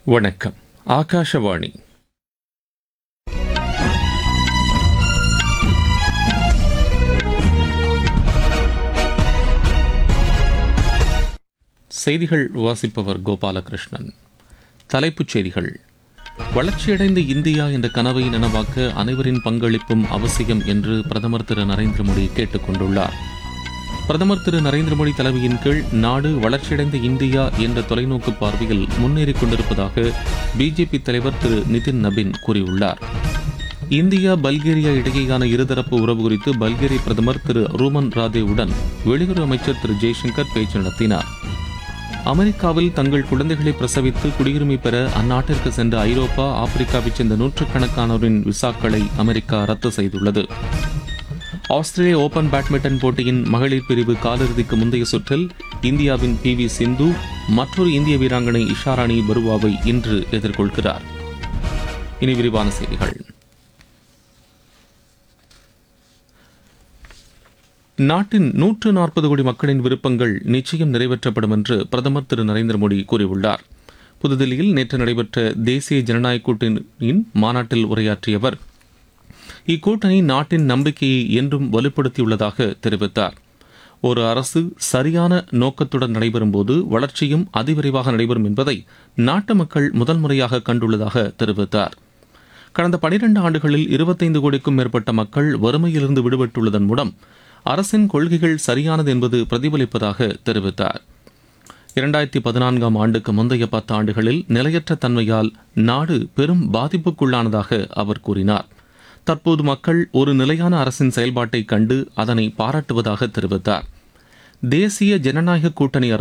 வணக்கம் ஆகாஷவாணி செய்திகள் வாசிப்பவர் கோபாலகிருஷ்ணன் தலைப்புச் செய்திகள் வளர்ச்சியடைந்த இந்தியா என்ற கனவை நனவாக்க அனைவரின் பங்களிப்பும் அவசியம் என்று பிரதமர் திரு நரேந்திர மோடி கேட்டுக் கொண்டுள்ளார் பிரதமர் திரு நரேந்திர மோடி தலைமையின் கீழ் நாடு வளர்ச்சியடைந்த இந்தியா என்ற தொலைநோக்கு பார்வையில் முன்னேறிக் கொண்டிருப்பதாக பிஜேபி தலைவர் திரு நிதின் நபின் கூறியுள்ளார் இந்தியா பல்கேரியா இடையேயான இருதரப்பு உறவு குறித்து பல்கேரிய பிரதமர் திரு ரூமன் ராதேவுடன் வெளியுறவு அமைச்சர் திரு ஜெய்சங்கர் பேச்சு நடத்தினார் அமெரிக்காவில் தங்கள் குழந்தைகளை பிரசவித்து குடியுரிமை பெற அந்நாட்டிற்கு சென்ற ஐரோப்பா ஆப்பிரிக்காவைச் சேர்ந்த நூற்றுக்கணக்கானோரின் விசாக்களை அமெரிக்கா ரத்து செய்துள்ளது ஆஸ்திரேலிய ஓபன் பேட்மிண்டன் போட்டியின் மகளிர் பிரிவு காலிறுதிக்கு முந்தைய சுற்றில் இந்தியாவின் பி வி சிந்து மற்றொரு இந்திய வீராங்கனை இஷாராணி பருவாவை இன்று எதிர்கொள்கிறார் இனி விரிவான செய்திகள் நாட்டின் நூற்று நாற்பது கோடி மக்களின் விருப்பங்கள் நிச்சயம் நிறைவேற்றப்படும் என்று பிரதமர் திரு நரேந்திர மோடி கூறியுள்ளார் புதுதில்லியில் நேற்று நடைபெற்ற தேசிய ஜனநாயக கூட்டணியின் மாநாட்டில் உரையாற்றிய அவர் இக்கூட்டணி நாட்டின் நம்பிக்கையை என்றும் வலுப்படுத்தியுள்ளதாக தெரிவித்தார் ஒரு அரசு சரியான நோக்கத்துடன் நடைபெறும்போது வளர்ச்சியும் அதிவிரைவாக நடைபெறும் என்பதை நாட்டு மக்கள் முதல் முறையாக கண்டுள்ளதாக தெரிவித்தார் கடந்த பனிரெண்டு ஆண்டுகளில் இருபத்தைந்து கோடிக்கும் மேற்பட்ட மக்கள் வறுமையிலிருந்து விடுபட்டுள்ளதன் மூலம் அரசின் கொள்கைகள் சரியானது என்பது பிரதிபலிப்பதாக தெரிவித்தார் இரண்டாயிரத்தி பதினான்காம் ஆண்டுக்கு முந்தைய பத்து ஆண்டுகளில் நிலையற்ற தன்மையால் நாடு பெரும் பாதிப்புக்குள்ளானதாக அவர் கூறினார் தற்போது மக்கள் ஒரு நிலையான அரசின் செயல்பாட்டை கண்டு அதனை பாராட்டுவதாக தெரிவித்தார் தேசிய ஜனநாயக கூட்டணி அரசு